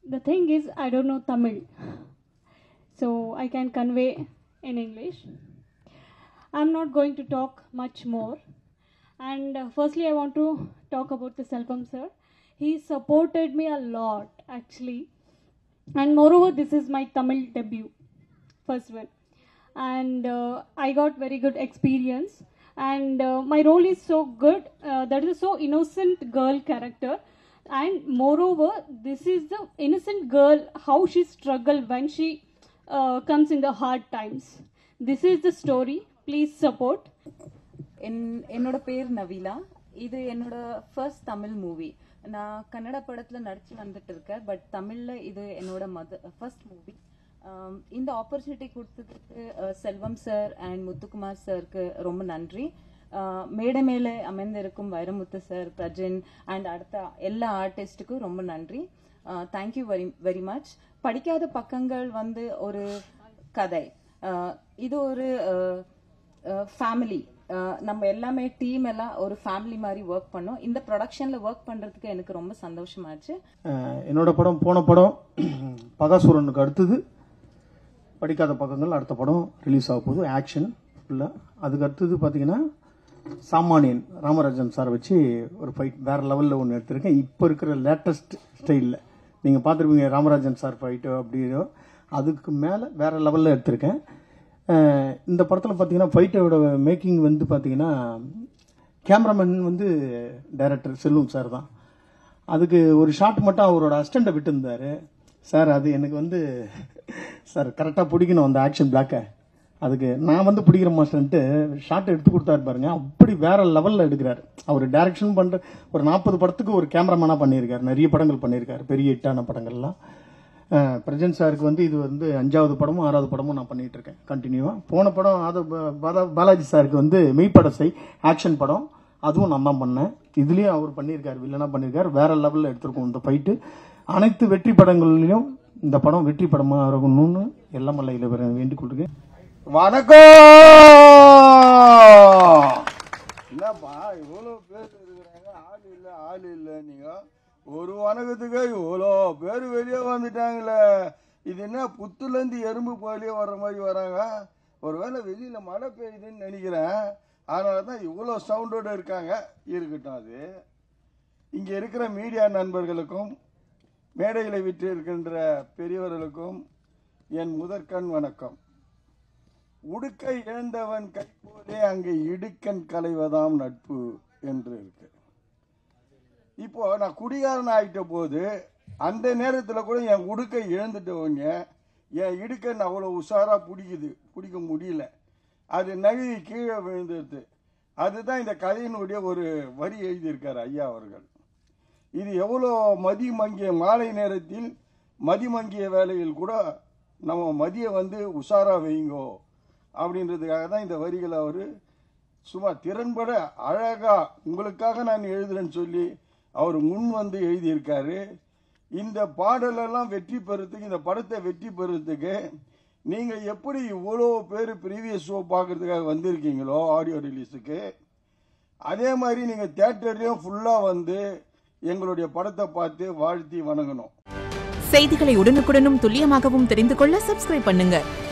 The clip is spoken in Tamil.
the thing is, I don't know Tamil, so I can convey in English. I'm not going to talk much more. And uh, firstly, I want to talk about the Selvam sir. He supported me a lot, actually. And moreover, this is my Tamil debut, first one. And uh, I got very good experience. And uh, my role is so good. Uh, that is a so innocent girl character. And moreover, this is the innocent girl, how she struggled when she uh, comes in the hard times. This is the story. Please support. என் என்னோட பேர் நவீலா இது என்னோட ஃபர்ஸ்ட் தமிழ் மூவி நான் கன்னட படத்தில் நடிச்சு வந்துட்டு இருக்கேன் பட் தமிழில் இது என்னோட மத ஃபர்ஸ்ட் மூவி இந்த ஆப்பர்ச்சுனிட்டி கொடுத்ததுக்கு அஹ், செல்வம் சார் அண்ட் முத்துக்குமார் சாருக்கு ரொம்ப நன்றி அஹ், மேடை மேலே அமைந்திருக்கும் வைரமுத்து சார் பிரஜன் அண்ட் அடுத்த எல்லா ஆர்டிஸ்ட்டுக்கும் ரொம்ப நன்றி தேங்க்யூ வெரி வெரி மச் படிக்காத பக்கங்கள் வந்து ஒரு கதை அஹ், இது ஒரு ஃபேமிலி நம்ம எல்லாமே டீம் எல்லாம் ஒரு ஃபேமிலி மாதிரி ஒர்க் பண்ணோம் இந்த ப்ரொடக்ஷன்ல ஒர்க் பண்றதுக்கு எனக்கு ரொம்ப சந்தோஷமாச்சு அஹ் என்னோட படம் போன படம் பகாசுரனுக்கு அடுத்தது படிக்காத பக்கங்கள் அடுத்த படம் ரிலீஸ் ஆக போகுது ஆக்ஷன் ஃபுல்லாக அதுக்கு அடுத்தது பார்த்தீங்கன்னா சாமானியன் ராமராஜன் சார் வச்சு ஒரு ஃபைட் வேற லெவலில் ஒன்று எடுத்திருக்கேன் இப்போ இருக்கிற லேட்டஸ்ட் ஸ்டைலில் நீங்கள் பார்த்துருப்பீங்க ராமராஜன் சார் ஃபைட்டு அப்படியோ அதுக்கு மேலே வேற லெவலில் எடுத்திருக்கேன் அஹ் இந்த படத்தில் பார்த்தீங்கன்னா ஃபைட்டோட மேக்கிங் வந்து பார்த்தீங்கன்னா கேமராமேன் வந்து டைரக்டர் செல்வம் சார் தான் அதுக்கு ஒரு ஷாட் மட்டும் அவரோட அசிஸ்டண்ட்டை விட்டுருந்தாரு சார் அது எனக்கு வந்து சார் கரெக்டாக பிடிக்கணும் அந்த ஆக்ஷன் பிளாக்கை அதுக்கு நான் வந்து பிடிக்கிற மாஸ்டர்ன்ட்டு ஷாட் எடுத்து கொடுத்தாரு பாருங்க அப்படி வேற லெவலில் எடுக்கிறாரு அவர் டைரக்ஷன் பண்ணுற ஒரு நாற்பது படத்துக்கு ஒரு கேமராமேனாக பண்ணியிருக்காரு நிறைய படங்கள் பண்ணியிருக்காரு பெரிய ஹிட்டான படங்கள்லாம் அஹ், பிரஜன் சாருக்கு வந்து இது வந்து அஞ்சாவது படமும் ஆறாவது படமும் நான் பண்ணிட்டு இருக்கேன் கண்டினியூவாக போன படம் அது ப- பாலா- பாலாஜி சாருக்கு வந்து மெய்ப்படசை ஆக்ஷன் படம் அதுவும் நான் தான் பண்ணேன் இதுலயும் அவர் பண்ணியிருக்காரு வில்லனா பண்ணியிருக்காரு வேற லெவலில் எடுத்திருக்கோம் இந்த ஃபைட்டு அனைத்து வெற்றி படங்களிலும் இந்த படம் வெற்றி படமா இருக்கணும்னு எல்லாம் மல்லையில் வேண்டிக் கொள்கிறேன் வணக்கம் என்னப்பா இவ்வளோ பேர் இருக்கிறாங்க ஆள் இல்லை ஆள் இல்லை நீங்க ஒரு வணக்கத்துக்கு இவ்வளோ பேர் வெளியே வந்துட்டாங்களே இது என்ன புத்துலேருந்து எறும்பு போலியே வர்ற மாதிரி வராங்க ஒருவேளை வெளியில் மழை பெய்யுதுன்னு நினைக்கிறேன் அதனால தான் இவ்வளோ சவுண்டோடு இருக்காங்க இருக்கட்டும் அது இங்கே இருக்கிற மீடியா நண்பர்களுக்கும் மேடைகளை விட்டு இருக்கின்ற பெரியவர்களுக்கும் என் முதற்கண் வணக்கம் உடுக்கை இழந்தவன் கை போலே அங்கே இடுக்கன் களைவதாம் நட்பு என்று இருக்கு இப்போ நான் குடிகாரன் ஆகிட்ட போது அந்த நேரத்தில் கூட என் உடுக்கை இழந்துட்டவங்க என் இடுக்கன் அவ்வளோ உஷாராக பிடிக்குது பிடிக்க முடியல அது நழுவி கீழே விழுந்துடுது அதுதான் இந்த கதையினுடைய ஒரு வரி எழுதியிருக்கார் ஐயா அவர்கள் இது எவ்வளோ மதி மங்கிய மாலை நேரத்தில் மதி மங்கிய வேலையில் கூட நம்ம மதியை வந்து உஷாரா வைங்கோ அப்படின்றதுக்காக தான் இந்த வரிகளை அவர் சும்மா திறன்பட அழகா உங்களுக்காக நான் எழுதுறேன்னு சொல்லி அவர் முன் வந்து எழுதியிருக்காரு இந்த பாடலெல்லாம் வெற்றி பெறத்துக்கு இந்த படத்தை வெற்றி பெறத்துக்கு நீங்கள் எப்படி இவ்வளோ பேர் ப்ரீவியஸ் ஷோ பார்க்கறதுக்காக வந்திருக்கீங்களோ ஆடியோ ரிலீஸுக்கு அதே மாதிரி நீங்கள் தேட்டர்லேயும் ஃபுல்லாக வந்து எங்களுடைய படத்தை பார்த்து வாழ்த்தி வணங்கணும் செய்திகளை உடனுக்குடனும் துல்லியமாகவும் தெரிந்து கொள்ள சப்ஸ்கிரைப் பண்ணுங்க